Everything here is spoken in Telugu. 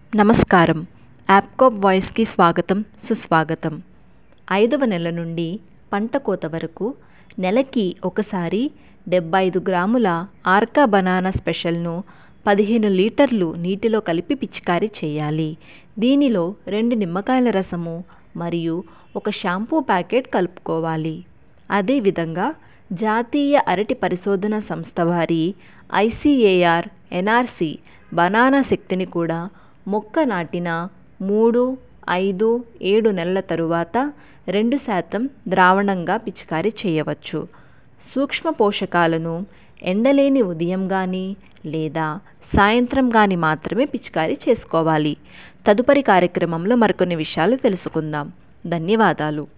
నమస్కారం యాప్కోప్ వాయిస్కి స్వాగతం సుస్వాగతం ఐదవ నెల నుండి పంట కోత వరకు నెలకి ఒకసారి డెబ్బై ఐదు గ్రాముల ఆర్కా బనానా స్పెషల్ను పదిహేను లీటర్లు నీటిలో కలిపి పిచికారీ చేయాలి దీనిలో రెండు నిమ్మకాయల రసము మరియు ఒక షాంపూ ప్యాకెట్ కలుపుకోవాలి అదేవిధంగా జాతీయ అరటి పరిశోధన సంస్థ వారి ఐసిఏఆర్ ఎన్ఆర్సి బనానా శక్తిని కూడా మొక్క నాటిన మూడు ఐదు ఏడు నెలల తరువాత రెండు శాతం ద్రావణంగా పిచికారీ చేయవచ్చు సూక్ష్మ పోషకాలను ఎండలేని ఉదయం కానీ లేదా సాయంత్రం కానీ మాత్రమే పిచికారీ చేసుకోవాలి తదుపరి కార్యక్రమంలో మరికొన్ని విషయాలు తెలుసుకుందాం ధన్యవాదాలు